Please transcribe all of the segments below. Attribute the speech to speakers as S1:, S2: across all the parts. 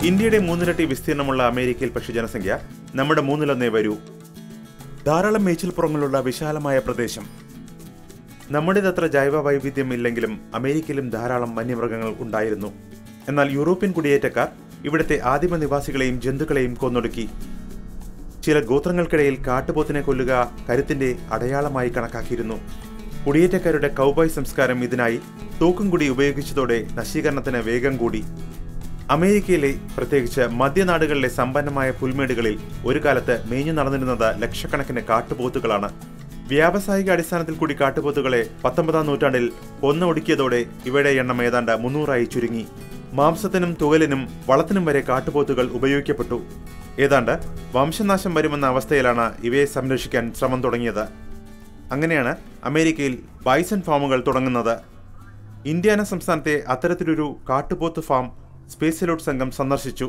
S1: ഇന്ത്യയുടെ മൂന്നിരട്ടി വിസ്തീർണമുള്ള അമേരിക്കയിൽ പക്ഷി ജനസംഖ്യ നമ്മുടെ മൂന്നിലൊന്നേ വരൂ ധാരാളം മേച്ചിൽപ്പുറങ്ങളുള്ള വിശാലമായ പ്രദേശം നമ്മുടേതത്ര ജൈവ വൈവിധ്യം ഇല്ലെങ്കിലും അമേരിക്കയിലും ധാരാളം വന്യമൃഗങ്ങൾ ഉണ്ടായിരുന്നു എന്നാൽ യൂറോപ്യൻ കുടിയേറ്റക്കാർ ഇവിടുത്തെ ആദിമ നിവാസികളെയും ജന്തുക്കളെയും കൊന്നൊടുക്കി ചില ഗോത്രങ്ങൾക്കിടയിൽ കാട്ടുപോത്തിനെ കൊല്ലുക കരുത്തിന്റെ അടയാളമായി കണക്കാക്കിയിരുന്നു കുടിയേറ്റക്കാരുടെ കൗബോയ് സംസ്കാരം ഇതിനായി തൂക്കുംകുടി ഉപയോഗിച്ചതോടെ നശീകരണത്തിന് വേഗം കൂടി അമേരിക്കയിലെ പ്രത്യേകിച്ച് മധ്യനാടുകളിലെ സമ്പന്നമായ പുൽമേടുകളിൽ ഒരു കാലത്ത് മേഞ്ഞു നടന്നിരുന്നത് ലക്ഷക്കണക്കിന് കാട്ടുപോത്തുകളാണ് വ്യാവസായിക അടിസ്ഥാനത്തിൽ കൂടി കാട്ടുപോത്തുകളെ പത്തൊമ്പതാം നൂറ്റാണ്ടിൽ കൊന്നൊടുക്കിയതോടെ ഇവയുടെ എണ്ണം ഏതാണ്ട് മുന്നൂറായി ചുരുങ്ങി മാംസത്തിനും തുകലിനും വളത്തിനും വരെ കാട്ടുപോത്തുകൾ ഉപയോഗിക്കപ്പെട്ടു ഏതാണ്ട് വംശനാശം വരുമെന്ന അവസ്ഥയിലാണ് ഇവയെ സംരക്ഷിക്കാൻ ശ്രമം തുടങ്ങിയത് അങ്ങനെയാണ് അമേരിക്കയിൽ ബൈസൺ ഫാമുകൾ തുടങ്ങുന്നത് ഇന്ത്യാന സംസ്ഥാനത്തെ അത്തരത്തിലൊരു കാട്ടുപോത്ത് ഫാം സ്പേസ് സലൂട്ട് സംഘം സന്ദർശിച്ചു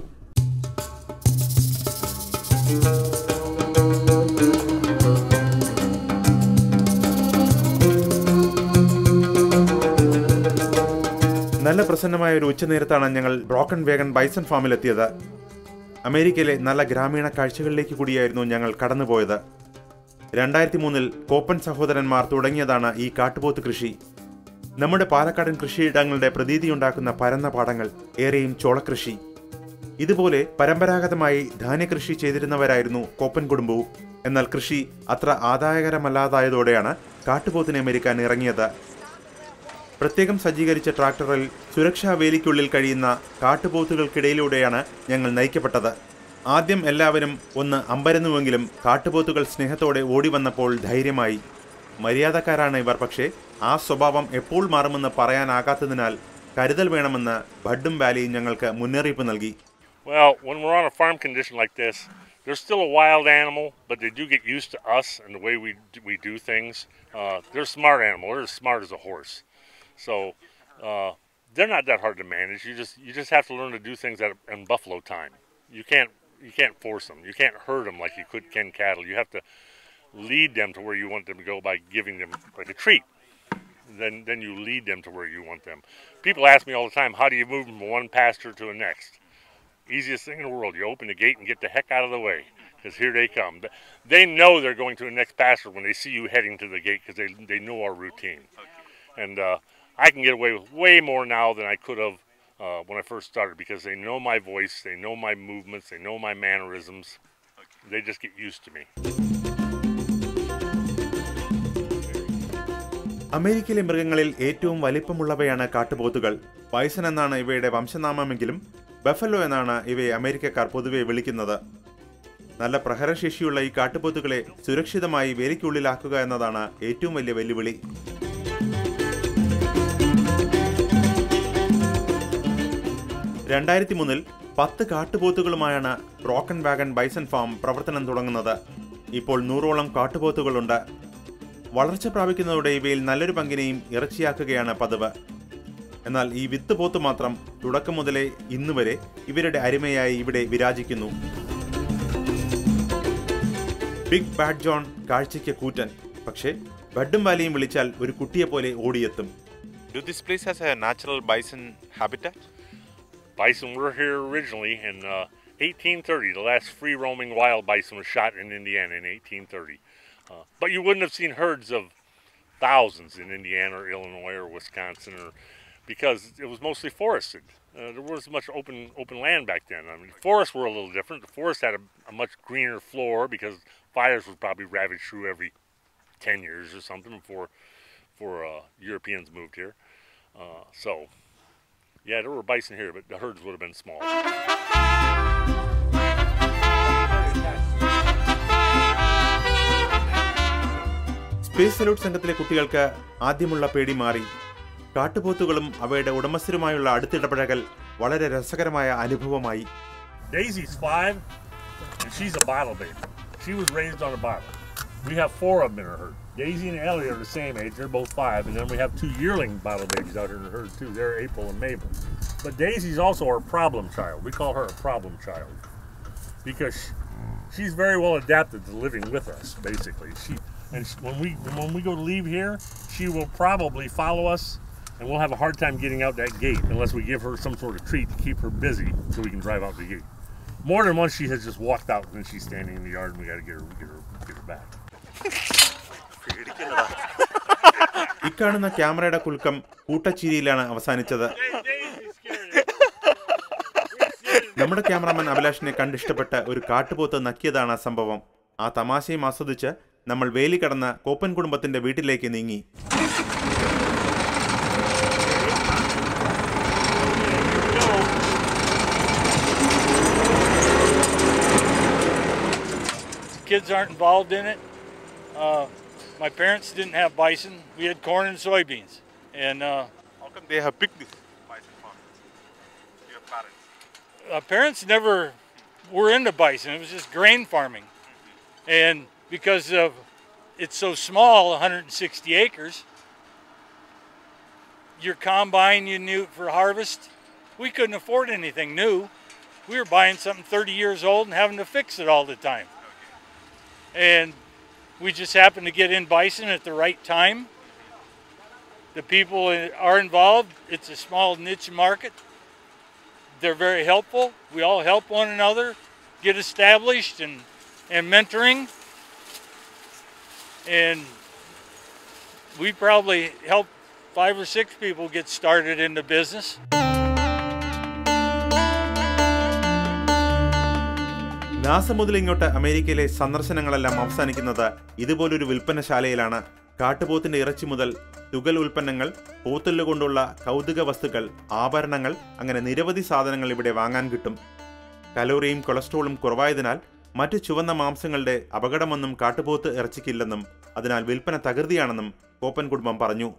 S1: നല്ല പ്രസന്നമായ ഒരു ഉച്ചനേരത്താണ് ഞങ്ങൾ ബ്രോക്കൺ വേഗൻ ബൈസൺ ഫാമിലെത്തിയത് അമേരിക്കയിലെ നല്ല ഗ്രാമീണ കാഴ്ചകളിലേക്ക് കൂടിയായിരുന്നു ഞങ്ങൾ കടന്നുപോയത് രണ്ടായിരത്തി മൂന്നിൽ കോപ്പൻ സഹോദരന്മാർ തുടങ്ങിയതാണ് ഈ കാട്ടുപോത്ത് കൃഷി നമ്മുടെ പാലക്കാടൻ കൃഷിയിടങ്ങളുടെ പ്രതീതിയുണ്ടാക്കുന്ന പരന്ന പാടങ്ങൾ ഏറെയും ചോളകൃഷി ഇതുപോലെ പരമ്പരാഗതമായി ധാന്യകൃഷി ചെയ്തിരുന്നവരായിരുന്നു കോപ്പൻ കുടുംബവും എന്നാൽ കൃഷി അത്ര ആദായകരമല്ലാതായതോടെയാണ് കാട്ടുപോത്തിനെ മെരുക്കാൻ ഇറങ്ങിയത് പ്രത്യേകം സജ്ജീകരിച്ച ട്രാക്ടറിൽ സുരക്ഷാ വേലിക്കുള്ളിൽ കഴിയുന്ന കാട്ടുപോത്തുകൾക്കിടയിലൂടെയാണ് ഞങ്ങൾ നയിക്കപ്പെട്ടത് ആദ്യം എല്ലാവരും ഒന്ന് അമ്പരന്നുവെങ്കിലും കാട്ടുപോത്തുകൾ സ്നേഹത്തോടെ ഓടി വന്നപ്പോൾ ധൈര്യമായി മര്യാദക്കാരാണ് ഇവർ പക്ഷേ ആ സ്വഭാവം എപ്പോൾ മാറുമെന്ന് പറയാനാകാത്തതിനാൽ കരുതൽ വേണമെന്ന് ബഡ്ഡും വാലിയും ഞങ്ങൾക്ക് മുന്നറിയിപ്പ് നൽകി
S2: Well, when we're on a farm condition like this, they're still a wild animal, but they do get used to us and the way we do, we do things. Uh, they're a smart animal. They're as smart as a horse, so uh, they're not that hard to manage. You just you just have to learn to do things at in buffalo time. You can't you can't force them. You can't herd them like you could can cattle. You have to lead them to where you want them to go by giving them like a treat. Then then you lead them to where you want them. People ask me all the time, how do you move from one pasture to the next? easiest thing in the world. You open the gate and get the heck out of the way because here they come. They know they're going to the next pasture when they see you heading to the gate because they, they know our routine. And uh, I can get away with way more now than I could have uh, when I first started because they know my voice, they know my movements, they know my mannerisms. They just get used to me.
S1: അമേരിക്കയിലെ മൃഗങ്ങളിൽ ഏറ്റവും വലിപ്പമുള്ളവയാണ് കാട്ടുപോത്തുകൾ bison എന്നാണ് ഇവയുടെ വംശനാമമെങ്കിലും buffalo എന്നാണ് ഇവയെ അമേരിക്കക്കാർ പൊതുവെ വിളിക്കുന്നത് നല്ല പ്രഹരശേഷിയുള്ള ഈ കാട്ടുപോത്തുകളെ സുരക്ഷിതമായി വേലിക്കുള്ളിലാക്കുക എന്നതാണ് ഏറ്റവും വലിയ വെല്ലുവിളി രണ്ടായിരത്തി മൂന്നിൽ പത്ത് കാട്ടുപോത്തുകളുമായാണ് റോക്കൻ വാഗൺ ബൈസൺ ഫാം പ്രവർത്തനം തുടങ്ങുന്നത് ഇപ്പോൾ നൂറോളം കാട്ടുപോത്തുകളുണ്ട് വളർച്ച പ്രാപിക്കുന്നതോടെ ഇവയിൽ നല്ലൊരു പങ്കിനെയും ഇറച്ചിയാക്കുകയാണ് പതിവ് എന്നാൽ ഈ വിത്ത് പോത്ത് മാത്രം തുടക്കം മുതലേ ഇന്നുവരെ ഇവരുടെ അരിമയായി ഇവിടെ വിരാജിക്കുന്നു ബിഗ് ബാഡ് ജോൺ കാഴ്ചയ്ക്ക് കൂറ്റൻ പക്ഷേ ബഡും വാലിയും വിളിച്ചാൽ ഒരു കുട്ടിയെ പോലെ ഓടിയെത്തും
S3: Do this place has a natural bison habitat?
S2: Bison were here originally in uh, 1830. The last free roaming wild bison was shot in Indiana in 1830. Uh, but you wouldn't have seen herds of thousands in Indiana or Illinois or Wisconsin or because it was mostly forested. Uh, there wasn't much open open land back then. I mean, forests were a little different. The forest had a, a much greener floor because fires would probably ravage through every 10 years or something before before uh, Europeans moved here. Uh, so, yeah, there were bison here, but the herds would have been small.
S1: Space salute സംഘത്തിലെ കുട്ടികൾക്ക് ആദ്യമുള്ള പേടി മാറി കാട്ടുപോത്തുകളും അവയുടെ ഉടമസ്ഥരുമായുള്ള അടുത്തിടപഴകൽ വളരെ രസകരമായ അനുഭവമായി
S2: Daisy's five, and she's a bottle baby. She was raised on a bottle. We have four of them in her herd. Daisy and Ellie are the same age. They're both five, and then we have two yearling bottle babies out here in the herd too. They're April and Mabel. But Daisy's also our problem child. We call her a problem child because she's very well adapted to living with us. Basically, she and sh- when we when we go to leave here, she will probably follow us and we'll have a hard time getting out that gate unless we give her some sort of treat to keep her busy so we can drive out the gate. More than once, she has just walked out and she's standing in the yard, and we got to get her, get her, get her back.
S1: ഇക്കാണുന്ന ക്യാമറയുടെ കുലുക്കം കൂട്ടച്ചിരിയിലാണ് അവസാനിച്ചത് നമ്മുടെ cameraman അഭിലാഷിനെ കണ്ടിഷ്ടപ്പെട്ട ഒരു കാട്ടുപോത്ത് നക്കിയതാണ് ആ സംഭവം ആ തമാശയും ആസ്വദിച്ച് നമ്മൾ വേലി കടന്ന കോപ്പൻ കുടുംബത്തിന്റെ വീട്ടിലേക്ക് നീങ്ങി
S4: Kids aren't involved in it. Uh, my parents didn't have bison. We had corn and soybeans. And uh,
S3: How come they have picked this bison farm? Your parents.
S4: our parents never were into bison. It was just grain farming. And because of it's so small, 160 acres, your combine you knew for harvest, we couldn't afford anything new. We were buying something 30 years old and having to fix it all the time. And we just happened to get in bison at the right time. The people are involved. It's a small niche market they're very helpful. We all help one another get established and, and mentoring. And we probably helped five or six people get started in the business.
S1: NASA മുതൽ ഇങ്ങോട്ട് അമേരിക്കയിലെ സന്ദർശനങ്ങളെല്ലാം അവസാനിക്കുന്നത് ഇതുപോലൊരു വിൽപ്പനശാലയിലാണ് കാട്ടുപോത്തിന്റെ ഇറച്ചി മുതൽ തുകൽ ഉൽപ്പന്നങ്ങൾ പോത്തുല്ല് കൊണ്ടുള്ള കൗതുക വസ്തുക്കൾ ആഭരണങ്ങൾ അങ്ങനെ നിരവധി സാധനങ്ങൾ ഇവിടെ വാങ്ങാൻ കിട്ടും കലോറിയും കൊളസ്ട്രോളും കുറവായതിനാൽ മറ്റു ചുവന്ന മാംസങ്ങളുടെ അപകടമൊന്നും കാട്ടുപോത്ത് ഇറച്ചിക്കില്ലെന്നും അതിനാൽ വിൽപ്പന തകൃതിയാണെന്നും കോപ്പൻ കുടുംബം പറഞ്ഞു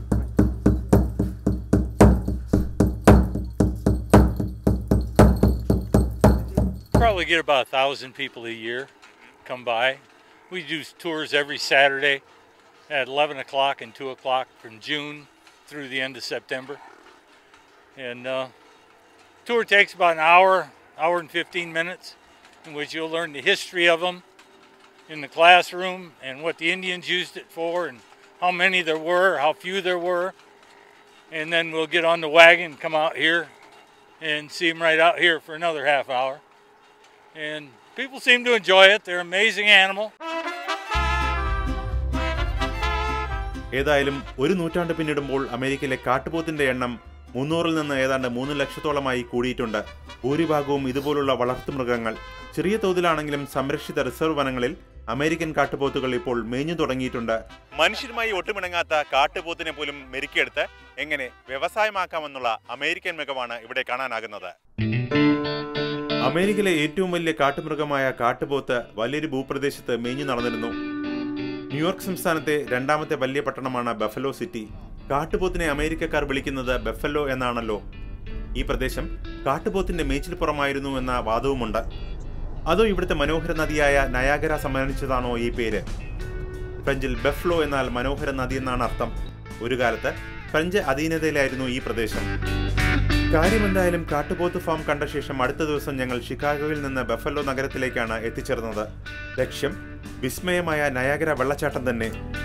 S4: Probably get about a thousand people a year come by. We do tours every Saturday at 11 o'clock and 2 o'clock from June through the end of September. And uh, tour takes about an hour, hour and 15 minutes, in which you'll learn the history of them in the classroom and what the Indians used it for and how many there were, how few there were. And then we'll get on the wagon and come out here and see them right out here for another half hour. And people seem to enjoy it. They're an amazing animal.
S1: ഏതായാലും ഒരു നൂറ്റാണ്ട് പിന്നിടുമ്പോൾ അമേരിക്കയിലെ കാട്ടുപോത്തിന്റെ എണ്ണം മുന്നൂറിൽ നിന്ന് ഏതാണ്ട് മൂന്ന് ലക്ഷത്തോളമായി കൂടിയിട്ടുണ്ട് ഭൂരിഭാഗവും ഇതുപോലുള്ള വളർത്തുമൃഗങ്ങൾ ചെറിയ തോതിലാണെങ്കിലും സംരക്ഷിത റിസർവ് വനങ്ങളിൽ അമേരിക്കൻ കാട്ടുപോത്തുകൾ ഇപ്പോൾ മേഞ്ഞു തുടങ്ങിയിട്ടുണ്ട്
S3: മനുഷ്യരുമായി ഒട്ടുമിണങ്ങാത്ത കാട്ടുപോത്തിനെ പോലും മെരുക്കിയെടുത്ത് എങ്ങനെ വ്യവസായമാക്കാമെന്നുള്ള അമേരിക്കൻ മികവാണ് ഇവിടെ കാണാനാകുന്നത്
S1: അമേരിക്കയിലെ ഏറ്റവും വലിയ കാട്ടുമൃഗമായ കാട്ടുപോത്ത് വലിയൊരു ഭൂപ്രദേശത്ത് മേഞ്ഞു നടന്നിരുന്നു ന്യൂയോർക്ക് സംസ്ഥാനത്തെ രണ്ടാമത്തെ വലിയ പട്ടണമാണ് ബഫലോ സിറ്റി കാട്ടുപോത്തിനെ അമേരിക്കക്കാർ വിളിക്കുന്നത് ബഫലോ എന്നാണല്ലോ ഈ പ്രദേശം കാട്ടുപോത്തിന്റെ മേച്ചിൽപ്പുറമായിരുന്നു എന്ന വാദവുമുണ്ട് അതോ ഇവിടുത്തെ മനോഹര നദിയായ നയാഗര സമ്മാനിച്ചതാണോ ഈ പേര് ഫ്രഞ്ചിൽ ബെഫ്ലോ എന്നാൽ മനോഹര നദി എന്നാണ് അർത്ഥം ഒരു കാലത്ത് ഫ്രഞ്ച് അധീനതയിലായിരുന്നു ഈ പ്രദേശം കാര്യമെന്തായാലും കാട്ടുപോത്ത് ഫാം കണ്ട ശേഷം അടുത്ത ദിവസം ഞങ്ങൾ ഷിക്കാഗോയിൽ നിന്ന് ബഫല്ലോ നഗരത്തിലേക്കാണ് എത്തിച്ചേർന്നത് ലക്ഷ്യം വിസ്മയമായ നയാഗര വെള്ളച്ചാട്ടം തന്നെ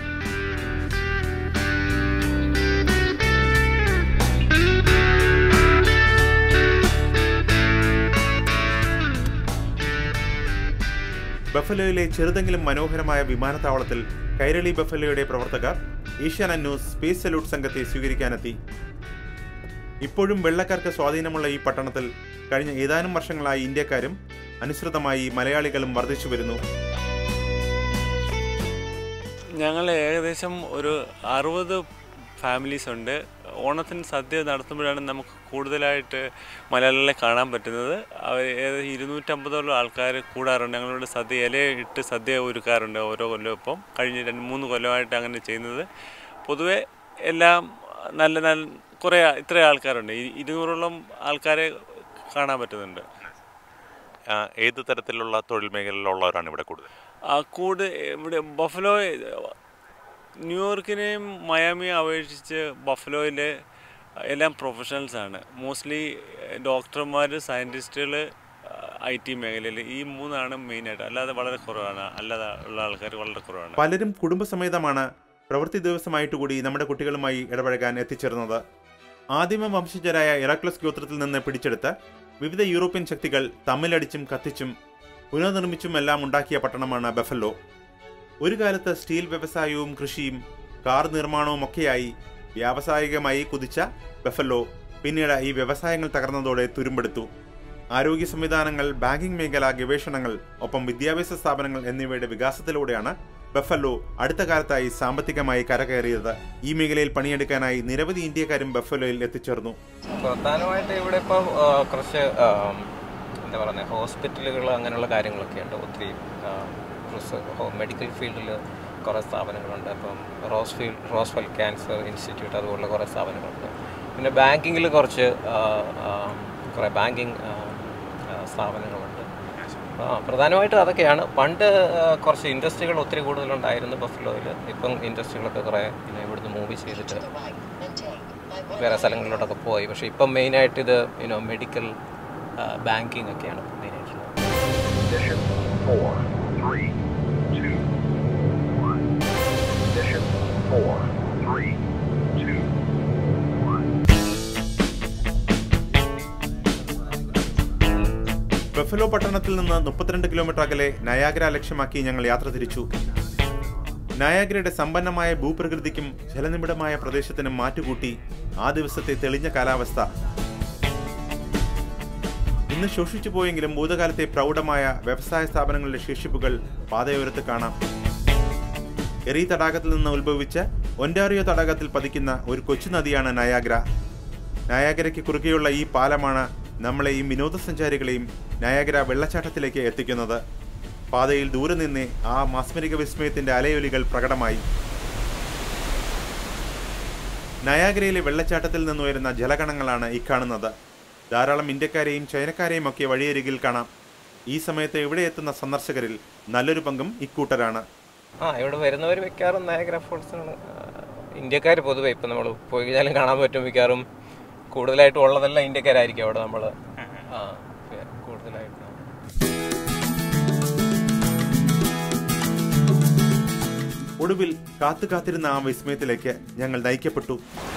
S1: ബഫലോയിലെ ചെറുതെങ്കിലും മനോഹരമായ വിമാനത്താവളത്തിൽ കൈരളി ബഫലോയുടെ പ്രവർത്തകർ ഏഷ്യാനെറ്റ് ന്യൂസ് സ്പേസ് സല്യൂട്ട് സംഘത്തെ സ്വീകരിക്കാനെത്തി ഇപ്പോഴും വെള്ളക്കാർക്ക് സ്വാധീനമുള്ള ഈ പട്ടണത്തിൽ കഴിഞ്ഞ ഏതാനും വർഷങ്ങളായി ഇന്ത്യക്കാരും അനുസൃതമായി മലയാളികളും വർദ്ധിച്ചു വരുന്നു
S5: ഞങ്ങൾ ഏകദേശം ഒരു അറുപത് ഫാമിലീസ് ഉണ്ട് ഓണത്തിന് സദ്യ നടത്തുമ്പോഴാണ് നമുക്ക് കൂടുതലായിട്ട് മലയാളികളെ കാണാൻ പറ്റുന്നത് അവർ ഏകദേശം ഇരുന്നൂറ്റമ്പതോളം ആൾക്കാർ കൂടാറുണ്ട് ഞങ്ങളുടെ സദ്യ ഇല ഇട്ട് സദ്യ ഒരുക്കാറുണ്ട് ഓരോ കൊല്ലം ഇപ്പം കഴിഞ്ഞ രണ്ട് മൂന്ന് കൊല്ലമായിട്ട് അങ്ങനെ ചെയ്യുന്നത് പൊതുവെ എല്ലാം നല്ല നല്ല കുറേ ഇത്ര ആൾക്കാരുണ്ട് ഈ ഇരുന്നൂറോളം ആൾക്കാരെ കാണാൻ പറ്റുന്നുണ്ട്
S3: ആ, ഏത് തരത്തിലുള്ള തൊഴിൽ മേഖലയിലുള്ളവരാണ് ഇവിടെ കൂടുതൽ
S5: ആ കൂട് ഇവിടെ ബഫലോ ന്യൂയോർക്കിനെയും മയാമിയെ അപേക്ഷിച്ച് ബഫലോയിൽ എല്ലാം പ്രൊഫഷണൽസ് ആണ് മോസ്റ്റ്ലി ഡോക്ടർമാർ സയൻറ്റിസ്റ്റുകൾ ഐ ടി മേഖലയിൽ ഈ മൂന്നാണ് മെയിനായിട്ട് അല്ലാതെ വളരെ കുറവാണ് അല്ലാതെ ഉള്ള ആൾക്കാർ വളരെ കുറവാണ്
S1: പലരും കുടുംബസമേതമാണ് പ്രവൃത്തി ദിവസമായിട്ട് കൂടി നമ്മുടെ കുട്ടികളുമായി ഇടപഴകാൻ എത്തിച്ചേർന്നത് ആദിമ വംശജരായ ഇറാക്ലസ് ഗോത്രത്തിൽ നിന്ന് പിടിച്ചെടുത്ത് വിവിധ യൂറോപ്യൻ ശക്തികൾ തമ്മിലടിച്ചും കത്തിച്ചും പുനർനിർമ്മിച്ചും എല്ലാം ഉണ്ടാക്കിയ പട്ടണമാണ് ബഫല്ലോ ഒരു കാലത്ത് സ്റ്റീൽ വ്യവസായവും കൃഷിയും കാർ നിർമ്മാണവും ഒക്കെയായി വ്യാവസായികമായി കുതിച്ച ബഫല്ലോ പിന്നീട് ഈ വ്യവസായങ്ങൾ തകർന്നതോടെ തുരുമ്പെടുത്തു ആരോഗ്യ സംവിധാനങ്ങൾ ബാങ്കിംഗ് മേഖല ഗവേഷണങ്ങൾ ഒപ്പം വിദ്യാഭ്യാസ സ്ഥാപനങ്ങൾ എന്നിവയുടെ വികാസത്തിലൂടെയാണ് ബഫല്ലോ അടുത്ത കാലത്തായി സാമ്പത്തികമായി കരകയറിയത് ഈ മേഖലയിൽ പണിയെടുക്കാനായി നിരവധി ഇന്ത്യക്കാരും ബഫലോയിൽ എത്തിച്ചേർന്നു
S6: പ്രധാനമായിട്ട് ഇവിടെ ഇപ്പോൾ കുറച്ച് ആ, എന്താ പറയുന്നത് ഹോസ്പിറ്റലുകൾ അങ്ങനെയുള്ള കാര്യങ്ങളൊക്കെ ഉണ്ട് ഒത്തിരി മെഡിക്കൽ ഫീൽഡിൽ കുറേ സ്ഥാപനങ്ങളുണ്ട് അപ്പം റോസ്ഫീൽ റോസ്വെൽ ക്യാൻസർ ഇൻസ്റ്റിറ്റ്യൂട്ട് അതുപോലുള്ള കുറേ സ്ഥാപനങ്ങളുണ്ട് പിന്നെ ബാങ്കിങ്ങിൽ കുറച്ച് ആ, ആ, കുറേ ബാങ്കിങ് സ്ഥാപനങ്ങളുണ്ട് ആ പ്രധാനമായിട്ടും അതൊക്കെയാണ് പണ്ട് ആ, കുറച്ച് ഇൻഡസ്ട്രികൾ ഒത്തിരി കൂടുതലുണ്ടായിരുന്നു ബഫ്ലോയിൽ ഇപ്പം ഇൻഡസ്ട്രികളൊക്കെ കുറേ പിന്നെ ഇവിടുന്ന് മൂവ് ചെയ്തിട്ട് വേറെ സ്ഥലങ്ങളിലോട്ടൊക്കെ പോയി പക്ഷേ ഇപ്പം മെയിനായിട്ട് ഇത് യുനോ മെഡിക്കൽ ബാങ്കിങ് ഒക്കെയാണ് മെയിനായിട്ടുള്ളത്
S7: Mission four, three, two, one. Mission four, three, two, one.
S1: Buffalo പട്ടണത്തിൽ നിന്ന് മുപ്പത്തിരണ്ട് കിലോമീറ്റർ അകലെ നയാഗ്ര ലക്ഷ്യമാക്കി ഞങ്ങൾ യാത്ര തിരിച്ചു നയാഗ്രയുടെ സമ്പന്നമായ ഭൂപ്രകൃതിക്കും ജലനിബിഡമായ പ്രദേശത്തിനും മാറ്റുകൂട്ടി ആ ദിവസത്തെ തെളിഞ്ഞ കാലാവസ്ഥ ഇന്ന് ശോഷിച്ചു പോയെങ്കിലും ഭൂതകാലത്തെ പ്രൗഢമായ വ്യവസായ സ്ഥാപനങ്ങളുടെ ശേഷിപ്പുകൾ പാതയോരത്ത് കാണാം എറി തടാകത്തിൽ നിന്ന് ഉത്ഭവിച്ച് ഒൻറ്റാറിയോ തടാകത്തിൽ പതിക്കുന്ന ഒരു കൊച്ചു നദിയാണ് നയാഗ്ര നയാഗ്രയ്ക്ക് കുറുകെയുള്ള ഈ പാലമാണ് നമ്മളെയും വിനോദസഞ്ചാരികളെയും നയാഗ്ര വെള്ളച്ചാട്ടത്തിലേക്ക് എത്തിക്കുന്നത് പാതയിൽ ദൂരെ നിന്നേ ആ മാസ്മരിക വിസ്മയത്തിന്റെ അലയൊലികൾ പ്രകടമായി നയാഗ്രയിലെ വെള്ളച്ചാട്ടത്തിൽ നിന്നുയരുന്ന ജലകണങ്ങളാണ് ഈ കാണുന്നത് ധാരാളം ഇന്ത്യക്കാരെയും ചൈനക്കാരെയും ഒക്കെ വഴിയരികിൽ കാണാം ഈ സമയത്ത് ഇവിടെ എത്തുന്ന സന്ദർശകരിൽ നല്ലൊരു പങ്കും ഇക്കൂട്ടരാണ്
S6: ആ ഇവിടെ വരുന്നവർ മിക്കവാറും നയഗ്ര ഫോൾസാണ് ഇന്ത്യക്കാർ പൊതുവെ ഇപ്പം നമ്മൾ പോയി കഴിഞ്ഞാലും കാണാൻ പറ്റും മിക്കവാറും കൂടുതലായിട്ടും ഉള്ളതെല്ലാം ഇന്ത്യക്കാരായിരിക്കും അവിടെ നമ്മൾ ആ കൂടുതലായിട്ട്
S1: ഒടുവിൽ കാത്തു കാത്തിരുന്ന ആ വിസ്മയത്തിലേക്ക് ഞങ്ങൾ നയിക്കപ്പെട്ടു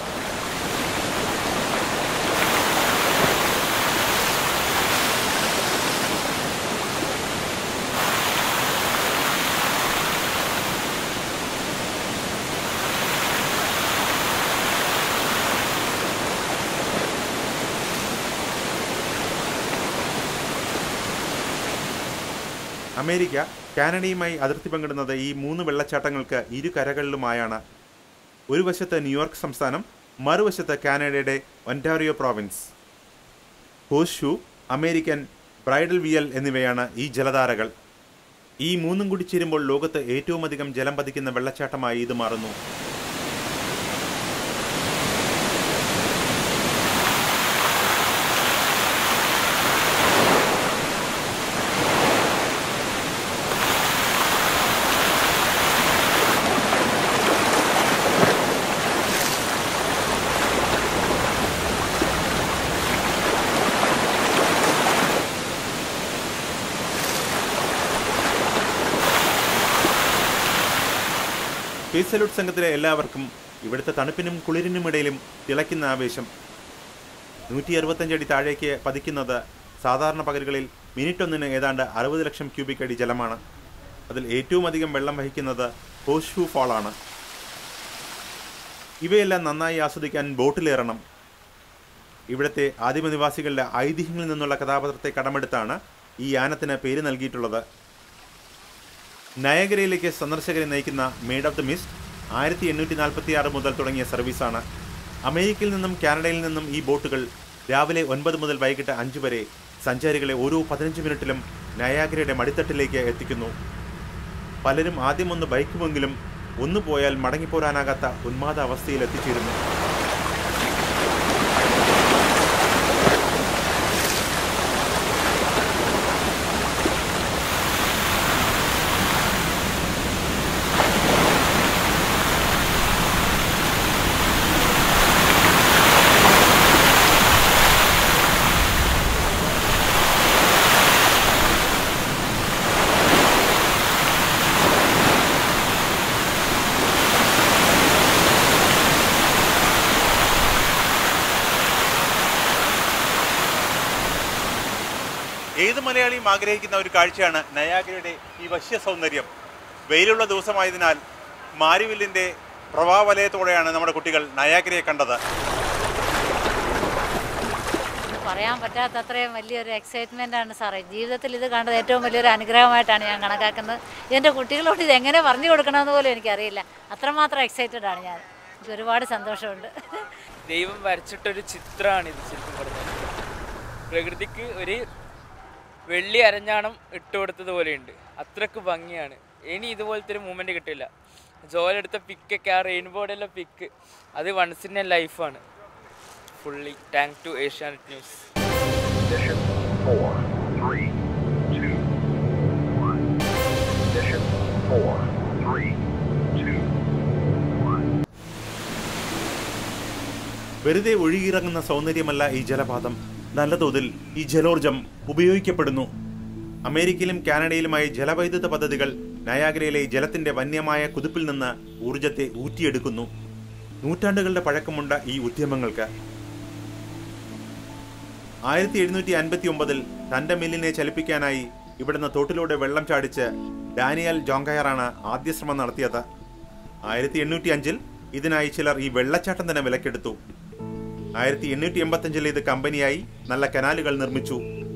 S1: അമേരിക്ക കാനഡയുമായി അതിർത്തി പങ്കിടുന്നത് ഈ മൂന്ന് വെള്ളച്ചാട്ടങ്ങൾക്ക് ഇരു കരകളിലുമായാണ് ഒരു വശത്ത് ന്യൂയോർക്ക് സംസ്ഥാനം മറുവശത്ത് കാനഡയുടെ Ontario province horseshoe American bridal veil എന്നിവയാണ് ഈ ജലധാരകൾ ഈ മൂന്നും കൂടി ചേരുമ്പോൾ ലോകത്ത് ഏറ്റവും അധികം ജലം പതിക്കുന്ന വെള്ളച്ചാട്ടമായി ഇത് മാറുന്നു സ്പേസ് സല്യൂട്ട് സംഘത്തിലെ എല്ലാവർക്കും ഇവിടുത്തെ തണുപ്പിനും കുളിരിനും ഇടയിലും തിളയ്ക്കുന്ന ആവേശം നൂറ്റി അറുപത്തഞ്ചടി താഴേക്ക് പതിക്കുന്നത് സാധാരണ പകലുകളിൽ മിനിറ്റ് ഒന്നിന് ഏതാണ്ട് അറുപത് ലക്ഷം ക്യൂബിക് അടി ജലമാണ് അതിൽ ഏറ്റവും അധികം വെള്ളം വഹിക്കുന്നത് ഹോഷു ഫാളാണ് ഇവയെല്ലാം നന്നായി ആസ്വദിക്കാൻ ബോട്ടിലേറണം ഇവിടുത്തെ ആദിമനിവാസികളുടെ ഐതിഹ്യങ്ങളിൽ നിന്നുള്ള കഥാപാത്രത്തെ കടമെടുത്താണ് ഈ യാനത്തിന് പേര് നൽകിയിട്ടുള്ളത് നയഗരയിലേക്ക് സന്ദർശകരെ നയിക്കുന്ന മെയ്ഡ് ഓഫ് ദ മിസ്റ്റ് ആയിരത്തി എണ്ണൂറ്റി നാൽപ്പത്തി ആറ് മുതൽ തുടങ്ങിയ സർവീസാണ് അമേരിക്കയിൽ നിന്നും കാനഡയിൽ നിന്നും ഈ ബോട്ടുകൾ രാവിലെ ഒൻപത് മുതൽ വൈകിട്ട് അഞ്ച് വരെ സഞ്ചാരികളെ ഓരോ പതിനഞ്ച് മിനിറ്റിലും നയാഗ്രയുടെ മടിത്തട്ടിലേക്ക് എത്തിക്കുന്നു പലരും ആദ്യം ഒന്ന് ബൈക്കുമെങ്കിലും ഒന്നു പോയാൽ മടങ്ങിപ്പോരാനാകാത്ത ഉന്മാദ അവസ്ഥയിൽ എത്തിച്ചേരുന്നു
S3: ഏത് മലയാളിയും ആഗ്രഹിക്കുന്ന ഒരു കാഴ്ചയാണ് നയാഗ്രയുടെ ഈ വശ്യ സൗന്ദര്യം വെയിലുള്ള ദിവസമായതിനാൽ മാരിവില്ലിൻ്റെ പ്രഭാവലയത്തോടെയാണ് നമ്മുടെ കുട്ടികൾ നയാഗ്രയെ കണ്ടത്
S8: പറയാൻ പറ്റാത്ത അത്രയും വലിയൊരു എക്സൈറ്റ്മെൻ്റ് ആണ് സാറേ ജീവിതത്തിൽ ഇത് കണ്ടത് ഏറ്റവും വലിയൊരു അനുഗ്രഹമായിട്ടാണ് ഞാൻ കണക്കാക്കുന്നത് എൻ്റെ കുട്ടികളോട് ഇത് എങ്ങനെ പറഞ്ഞു കൊടുക്കണമെന്ന് പോലും എനിക്കറിയില്ല അത്രമാത്രം എക്സൈറ്റഡ് ആണ് ഞാൻ എനിക്ക് ഒരുപാട് സന്തോഷമുണ്ട്
S9: ദൈവം വരച്ചിട്ടൊരു ചിത്രമാണ് ഇത് ശരിക്കും പറഞ്ഞാൽ പ്രകൃതിക്ക് ഒരു വെള്ളി അരഞ്ഞാണം ഇട്ട് കൊടുത്തത് പോലെയുണ്ട് അത്രക്ക് ഭംഗിയാണ് ഇനി ഇതുപോലത്തെ ഒരു മൂമെന്റ് കിട്ടില്ല ജോലെടുത്ത പിക്കൊക്കെ ആ റെയിൻബോയുടെ പിക്ക് അത് വൺസ് ഇൻ എ ലൈഫാണ് fully thank to Asianet news
S7: Ignition. Four, three, two, one. Ignition. Four, three, two, one.
S1: വെറുതെ ഒഴുകിയിറങ്ങുന്ന സൗന്ദര്യമല്ല ഈ ജലപാതം നല്ല തോതിൽ ഈ ജലോർജം ഉപയോഗിക്കപ്പെടുന്നു അമേരിക്കയിലും കാനഡയിലുമായി ജലവൈദ്യുത പദ്ധതികൾ നയാഗ്രയിലെ ജലത്തിന്റെ വന്യമായ കുതിപ്പിൽ നിന്ന് ഊർജത്തെ ഊറ്റിയെടുക്കുന്നു നൂറ്റാണ്ടുകളുടെ പഴക്കമുണ്ട് ഈ ഉദ്യമങ്ങൾക്ക് ആയിരത്തി എഴുന്നൂറ്റി അൻപത്തി ഒമ്പതിൽ തന്റെ മില്ലിനെ ചലിപ്പിക്കാനായി ഇവിടുന്ന് തോട്ടിലൂടെ വെള്ളം ചാടിച്ച് ഡാനിയൽ ജോങ്കയറാണ് ആദ്യ ശ്രമം നടത്തിയത് ആയിരത്തി എണ്ണൂറ്റി അഞ്ചിൽ ഇതിനായി ചിലർ ഈ വെള്ളച്ചാട്ടം തന്നെ വിലക്കെടുത്തു ആയിരത്തി എണ്ണൂറ്റി എൺപത്തഞ്ചിൽ ഇത് കമ്പനിയായി നല്ല കനാലുകൾ നിർമ്മിച്ചു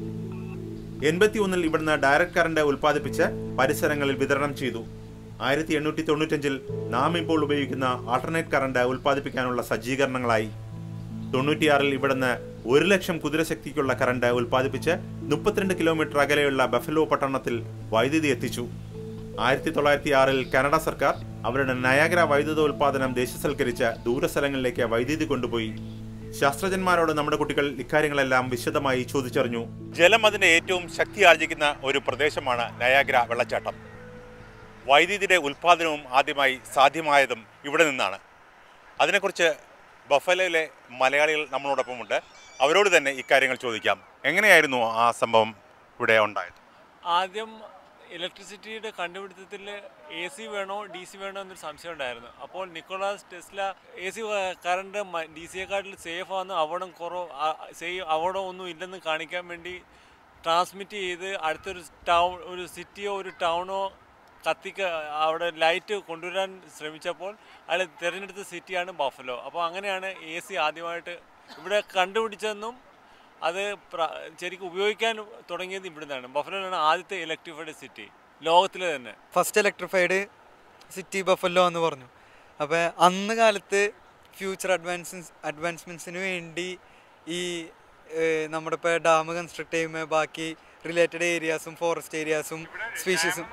S1: എൺപത്തി ഒന്നിൽ ഇവിടുന്ന് ഡയറക്ട് കറണ്ട് ഉൽപ്പാദിപ്പിച്ച് പരിസരങ്ങളിൽ വിതരണം ചെയ്തു ആയിരത്തി എണ്ണൂറ്റി തൊണ്ണൂറ്റഞ്ചിൽ നാം ഇപ്പോൾ ഉപയോഗിക്കുന്ന ആൾട്ടർനേറ്റ് കറണ്ട് ഉൽപ്പാദിപ്പിക്കാനുള്ള സജ്ജീകരണങ്ങളായി തൊണ്ണൂറ്റിയാറിൽ ഇവിടുന്ന് ഒരു ലക്ഷം കുതിരശക്തിക്കുള്ള കറണ്ട് ഉൽപ്പാദിപ്പിച്ച് മുപ്പത്തിരണ്ട് കിലോമീറ്റർ അകലെയുള്ള ബഫലോ പട്ടണത്തിൽ വൈദ്യുതി എത്തിച്ചു ആയിരത്തി തൊള്ളായിരത്തി ആറിൽ കാനഡ സർക്കാർ അവരുടെ നയാഗ്ര വൈദ്യുത ഉൽപാദനം ദേശസൽക്കരിച്ച് ദൂരസ്ഥലങ്ങളിലേക്ക് വൈദ്യുതി കൊണ്ടുപോയി ശാസ്ത്രജ്ഞന്മാരോട് നമ്മുടെ കുട്ടികൾ ഇക്കാര്യങ്ങളെല്ലാം വിശദമായി ചോദിച്ചറിഞ്ഞു
S3: ജലം അതിൻ്റെ ഏറ്റവും ശക്തി ആർജിക്കുന്ന ഒരു പ്രദേശമാണ് നയാഗ്ര വെള്ളച്ചാട്ടം വൈദ്യുതിയുടെ ഉൽപ്പാദനവും ആദ്യമായി സാധ്യമായതും ഇവിടെ നിന്നാണ് അതിനെക്കുറിച്ച് ബഫലയിലെ മലയാളികൾ നമ്മളോടൊപ്പമുണ്ട് അവരോട് തന്നെ ഇക്കാര്യങ്ങൾ ചോദിക്കാം എങ്ങനെയായിരുന്നു ആ സംഭവം ഇവിടെ ഉണ്ടായത്
S5: ആദ്യം ഇലക്ട്രിസിറ്റിയുടെ കണ്ടുപിടുത്തത്തിൽ എ സി വേണോ ഡി സി വേണോ എന്നൊരു സംശയം ഉണ്ടായിരുന്നു അപ്പോൾ Nicholas Tesla A C current D സിയെക്കാട്ടിൽ സേഫ് ആണ് അവിടെ കുറവ് സേഫ് അവിടെ ഒന്നും ഇല്ലെന്ന് കാണിക്കാൻ വേണ്ടി ട്രാൻസ്മിറ്റ് ചെയ്ത് അടുത്തൊരു ടൗൺ ഒരു സിറ്റിയോ ഒരു ടൗണോ കത്തിക്ക അവിടെ ലൈറ്റ് കൊണ്ടുവരാൻ ശ്രമിച്ചപ്പോൾ അയാൾ തിരഞ്ഞെടുത്ത സിറ്റിയാണ് ബഫലോ അപ്പോൾ അങ്ങനെയാണ് എ സി ആദ്യമായിട്ട് ഇവിടെ കണ്ടുപിടിച്ചതെന്നും അത് പ്ര- ശരിക്കും ഉപയോഗിക്കാൻ തുടങ്ങിയത് ഇവിടുന്നാണ് ബഫലോയിലാണ് ആദ്യത്തെ ഇലക്ട്രിഫൈഡ് സിറ്റി ലോകത്തിലെ തന്നെ
S10: ഫസ്റ്റ് ഇലക്ട്രിഫൈഡ് സിറ്റി ബഫല്ലോ എന്ന് പറഞ്ഞു അപ്പോൾ അന്ന് കാലത്ത് ഫ്യൂച്ചർ അഡ്വാൻസ് അഡ്വാൻസ്മെൻറ്റ്സിന് വേണ്ടി ഈ ഏഹ്, നമ്മുടെ ഇപ്പോൾ ഡാം കൺസ്ട്രക്ട് ചെയ്യുമ്പോൾ ബാക്കി റിലേറ്റഡ് ഏരിയാസും ഫോറസ്റ്റ് ഏരിയാസും സ്പീഷീസും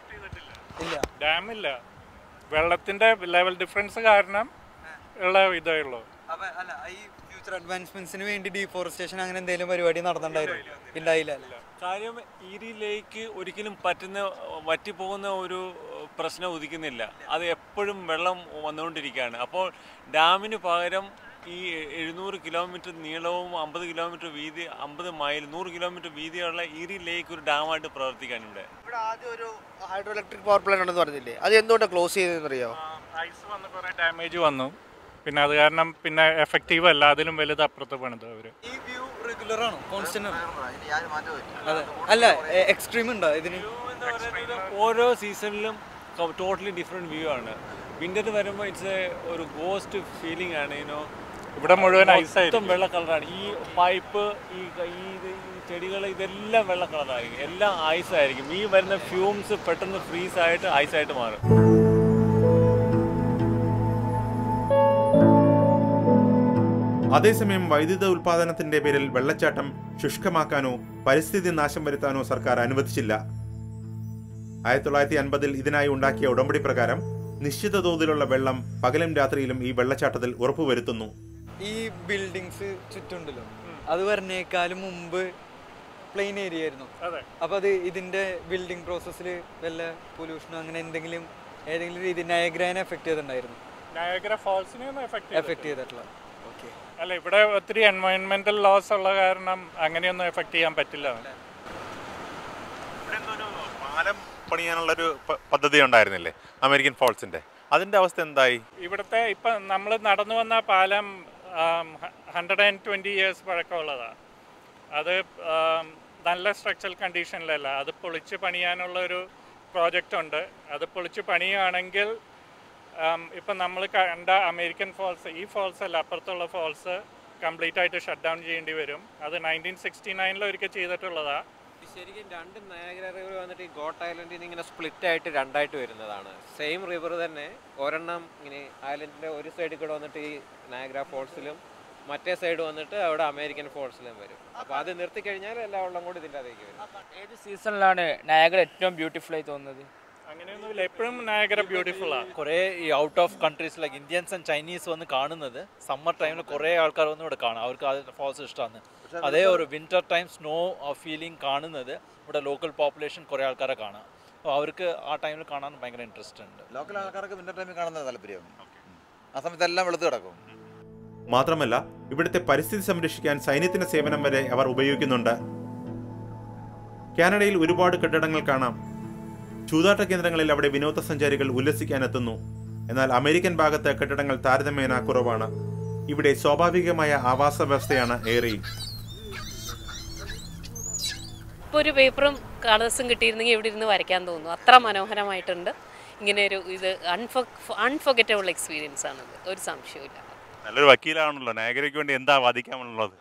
S10: ഇല്ല
S4: ഡാമില്ല വെള്ളത്തിന്റെ ലെവൽ ഡിഫറൻസ് കാരണം ഉള്ള ഇതേ ഉള്ളൂ
S10: അപ്പോൾ അല്ല ഈ ഫ്യൂച്ചർ അഡ്വാൻസ്മെൻറ്റ്സിന് വേണ്ടി ഡീഫോറസ്റ്റേഷൻ അങ്ങനെ എന്തെങ്കിലും പരിപാടി നടന്നിട്ടുണ്ടായിരുന്നു ഉണ്ടായില്ല അല്ലേ
S5: കാര്യം ഈരി ലേക്ക് ഒരിക്കലും പറ്റുന്ന വറ്റിപ്പോകുന്ന ഒരു പ്രശ്നം ഉദിക്കുന്നില്ല അത് എപ്പോഴും വെള്ളം വന്നുകൊണ്ടിരിക്കുകയാണ് അപ്പോൾ ഡാമിന് പകരം ഈ എഴുന്നൂറ് കിലോമീറ്റർ നീളവും അമ്പത് കിലോമീറ്റർ വീതി അമ്പത് മൈൽ നൂറ് കിലോമീറ്റർ വീതിയുള്ള ഈരി ലേക്ക് ഒരു ഡാമായിട്ട് പ്രവർത്തിക്കാൻ ഇവിടെ
S11: ഇവിടെ ആദ്യം ഒരു ഹൈഡ്രോ ഇലക്ട്രിക് പവർ പ്ലാന്റ് ഉണ്ടെന്ന് പറഞ്ഞില്ലേ അത് എന്തുകൊണ്ടാണ് ക്ലോസ് ചെയ്തതെന്നറിയോ
S4: ഐസ് വന്ന് കുറേ ഡാമേജ് വന്നു പിന്നെ അത് കാരണം പിന്നെ എഫക്റ്റീവ് അല്ല അതിലും വലുത് അപ്പുറത്ത് പണിത് അവര്
S10: ഈ വ്യൂ റെഗുലർ ആണോ കോൺസ്റ്റന്റ് അതെ അല്ല എക്സ്ട്രീം ഉണ്ടോ ഇതിന്
S5: എന്ന് പറയുന്നത് ഓരോ സീസണിലും ടോട്ടലി ഡിഫറെൻറ്റ് വ്യൂ ആണ് വിന്റർ വരുമ്പോൾ ഇറ്റ്സ് ഒരു ഗോസ്റ്റ് ഫീലിംഗ് ആണ് യുനോ
S4: ഇവിടെ മുഴുവൻ
S5: മൊത്തം
S4: ഐസായിരിക്കും
S5: വെള്ള കളറാണ് ഈ പൈപ്പ് ഈ ക- ഈ ഇത് ഈ ചെടികൾ ഇതെല്ലാം വെള്ള കളറായിരിക്കും എല്ലാം ഐസ് ആയിരിക്കും ഈ വരുന്ന ഫ്യൂംസ് പെട്ടെന്ന് ഫ്രീസ് ആയിട്ട് ഐസ് ആയിട്ട് മാറും
S1: അതേസമയം വൈദ്യുത ഉൽപാദനത്തിന്റെ പേരിൽ വെള്ളച്ചാട്ടം ശുഷ്കമാക്കാനോ പരിസ്ഥിതി നാശം വരുത്താനോ സർക്കാർ അനുവദിച്ചില്ല ആയിരത്തി തൊള്ളായിരത്തി അൻപതിൽ ഇതിനായി ഉണ്ടാക്കിയ ഉടമ്പടി പ്രകാരം നിശ്ചിത തോതിലുള്ള വെള്ളം പകലും രാത്രിയിലും ഈ വെള്ളച്ചാട്ടത്തിൽ ഉറപ്പുവരുത്തുന്നു
S10: ഈ ബിൽഡിങ്സ് ചുറ്റുണ്ടല്ലോ അത് വരണേക്കാളും മുമ്പ് പ്ലെയിൻ ഏരിയ ആയിരുന്നു
S4: അതെ
S10: അപ്പോൾ അത് ഇതിന്റെ ബിൽഡിംഗ് പ്രോസസ്സിൽ വല്ല പൊല്യൂഷനോ അങ്ങനെ എന്തെങ്കിലും ഏതെങ്കിലും രീതി നയഗ്രാനെ എഫക്ട് ചെയ്തിട്ടുണ്ടായിരുന്നു
S4: നയഗ്ര ഫോൾസിനെ ഒന്നും എഫക്ട്
S10: എഫക്ട് ചെയ്തിട്ടുള്ള ഓക്കെ
S4: അല്ല ഇവിടെ ഒത്തിരി എൻവയോൺമെന്റൽ ലോസ് ഉള്ള കാരണം അങ്ങനെയൊന്നും എഫക്ട് ചെയ്യാൻ പറ്റില്ല
S3: ഇവിടെ എന്തോ ഒരു പാലം പണിയാനുള്ളൊരു പ- പദ്ധതി ഉണ്ടായിരുന്നില്ലേ അമേരിക്കൻ ഫോൾസിന്റെ അതിന്റെ അവസ്ഥ എന്തായി
S4: ഇവിടുത്തെ ഇപ്പൊ നമ്മൾ നടന്നു വന്ന പാലം ഹൺഡ്രഡ് ആൻഡ് ട്വന്റി ഇയേഴ്സ് പഴക്കമുള്ളതാണ് അത്
S12: നല്ല സ്ട്രക്ചറൽ കണ്ടീഷനിലല്ല അത് പൊളിച്ച് പണിയാനുള്ള ഒരു പ്രോജക്റ്റ് ഉണ്ട് അത് പൊളിച്ച് പണിയുകയാണെങ്കിൽ ഇപ്പം നമ്മൾ കണ്ട അമേരിക്കൻ ഫോൾസ് ഈ ഫോൾസ് അല്ല അപ്പുറത്തുള്ള ഫോൾസ് കംപ്ലീറ്റ് ആയിട്ട് ഷട്ട് ഡൗൺ ചെയ്യേണ്ടി വരും അത് നയൻറ്റീൻ സിക്സ്റ്റി നയനിൽ ഒരിക്കൽ ചെയ്തിട്ടുള്ളതാണ്
S6: ശരിക്കും രണ്ട് നയാഗ്ര റിവർ വന്നിട്ട് ഈ ഗോട്ട് ഐലൻഡിൽ നിന്ന് ഇങ്ങനെ സ്പ്ലിറ്റ് ആയിട്ട് രണ്ടായിട്ട് വരുന്നതാണ് സെയിം റിവർ തന്നെ ഒരെണ്ണം ഇങ്ങനെ ഐലൻഡിന്റെ ഒരു സൈഡിൽ കൂടെ വന്നിട്ട് ഈ നയാഗ്ര ഫോൾസിലും മറ്റേ സൈഡ് വന്നിട്ട് അവിടെ അമേരിക്കൻ ഫോൾസിലും വരും അപ്പോൾ അത് നിർത്തി കഴിഞ്ഞാൽ എല്ലാ വെള്ളം കൂടി ഇതിൻ്റെ അതേക്ക് വരും
S9: ഏത് സീസണിലാണ് നയാഗര ഏറ്റവും ബ്യൂട്ടിഫുൾ ആയി തോന്നുന്നത്
S12: അങ്ങനെയൊന്നുമില്ല എപ്പോഴും നയഗര ബ്യൂട്ടിഫുൾ ആണ്
S13: കുറേ ഈ out of countries like Indians and Chinese വന്ന് കാണുന്നത് സമ്മർ ടൈമിൽ കുറേ ആൾക്കാർ വന്ന് ഇവിടെ കാണും അവർക്ക് അത് ഫോൾസ് ഇഷ്ടമാണ് അതേ ഒരു വിന്റർ ടൈം സ്നോ ഫീലിംഗ് കാണുന്നത് ഇവിടെ ലോക്കൽ പോപ്പുലേഷൻ കുറേ ആൾക്കാരെ കാണാം അപ്പോൾ അവർക്ക് ആ ടൈമിൽ കാണാൻ ഭയങ്കര ഇൻട്രസ്റ്റ് ഉണ്ട്
S14: ലോക്കൽ ആൾക്കാർക്ക് വിന്റർ ടൈമിൽ കാണുന്നത് താല്പര്യം ആ സമയത്ത് എല്ലാം വെളുത്ത് കിടക്കും
S1: മാത്രമല്ല ഇവിടുത്തെ പരിസ്ഥിതി സംരക്ഷിക്കാൻ സൈന്യത്തിന്റെ സേവനം വരെ അവർ ഉപയോഗിക്കുന്നുണ്ട് കാനഡയിൽ ഒരുപാട് കെട്ടിടങ്ങൾ കാണാം ചൂതാട്ട കേന്ദ്രങ്ങളിൽ അവിടെ വിനോദസഞ്ചാരികൾ ഉല്ലസിക്കാനെത്തുന്നു എന്നാൽ അമേരിക്കൻ ഭാഗത്ത് കെട്ടിടങ്ങൾ താരതമ്യേന കുറവാണ് ഇവിടെ സ്വാഭാവികമായ ആവാസ വ്യവസ്ഥയാണ് ഏറെയും
S15: ഇപ്പോൾ ഒരു പേപ്പറും കളേഴ്സും കിട്ടിയിരുന്നെങ്കിൽ ഇവിടെ ഇരുന്ന് വരയ്ക്കാൻ തോന്നുന്നു അത്ര മനോഹരമായിട്ടുണ്ട് ഇങ്ങനെ ഒരു ഇത് അൺഫോ അൺഫോഗറ്റബിൾ എക്സ്പീരിയൻസ് ആണത് ഒരു സംശയമില്ല
S3: നല്ലൊരു വക്കീലാണല്ലോ നയഗ്രയ്ക്ക് വേണ്ടി എന്താ വാദിക്കാനുള്ളത്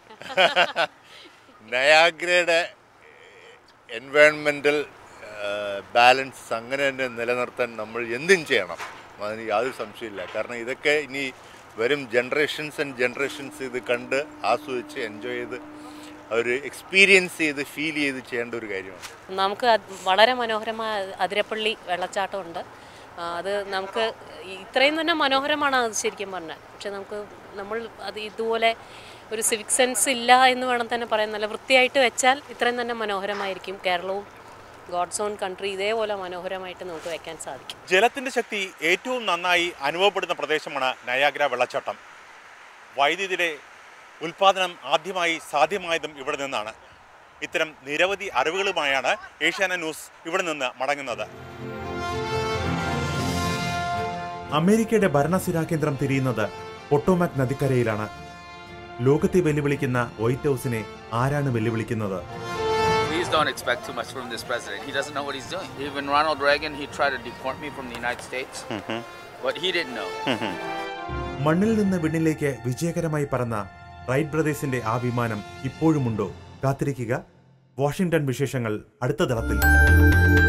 S16: നയാഗ്രയുടെ എൻവയോൺമെൻറ്റൽ ബാലൻസ് അങ്ങനെ തന്നെ നിലനിർത്താൻ നമ്മൾ എന്തും ചെയ്യണം അതിന് യാതൊരു സംശയമില്ല കാരണം ഇതൊക്കെ ഇനി വരും ജനറേഷൻസ് ആൻഡ് ജനറേഷൻസ് ഇത് കണ്ട് ആസ്വദിച്ച് എൻജോയ് ചെയ്ത് അവർ എക്സ്പീരിയൻസ് ചെയ്ത് ഫീൽ ചെയ്ത് ചെയ്യേണ്ട ഒരു കാര്യമാണ്
S15: നമുക്ക് അത് വളരെ മനോഹരമായ അതിരപ്പള്ളി വെള്ളച്ചാട്ടമുണ്ട് ആ, അത് നമുക്ക് ഇത്രയും തന്നെ മനോഹരമാണ് അത് ശരിക്കും പറഞ്ഞാൽ പക്ഷെ നമുക്ക് നമ്മൾ അത് ഇതുപോലെ ഒരു സിവിക് സെൻസ് ഇല്ല എന്ന് വേണം തന്നെ പറയാൻ നല്ല വൃത്തിയായിട്ട് വെച്ചാൽ ഇത്രയും തന്നെ മനോഹരമായിരിക്കും കേരളവും ഗോഡ്സ് ഓൺ കൺട്രി ഇതേപോലെ മനോഹരമായിട്ട് നമുക്ക് വെക്കാൻ സാധിക്കും
S3: ജലത്തിന്റെ ശക്തി ഏറ്റവും നന്നായി അനുഭവപ്പെടുന്ന പ്രദേശമാണ് നയാഗ്ര വെള്ളച്ചാട്ടം വൈദ്യുതിയുടെ ഉൽപാദനം ആദ്യമായി സാധ്യമായതും ഇവിടെ നിന്നാണ് ഇത്തരം നിരവധി അറിവുകളുമായാണ് ഏഷ്യാന ന്യൂസ് ഇവിടെ നിന്ന് മടങ്ങുന്നത്
S1: അമേരിക്കയുടെ ഭരണസിരാകേന്ദ്രം തിരിയുന്നത് പൊട്ടോമാക് നദിക്കരയിലാണ് ലോകത്തെ വെല്ലുവിളിക്കുന്ന വൈറ്റ് ഹൗസിനെ ആരാണ് വെല്ലുവിളിക്കുന്നത്
S17: Please don't expect too much from this president. He doesn't know what he's doing. Even Ronald Reagan, he tried to deport me from the United States, but he didn't know.
S1: മണ്ണിൽ നിന്ന് വിണ്ണിലേക്ക് വിജയകരമായി പറന്ന right ബ്രദേഴ്സിന്റെ ആ വിമാനം ഇപ്പോഴുമുണ്ടോ കാത്തിരിക്കുക Washington വിശേഷങ്ങൾ അടുത്ത തളത്തിൽ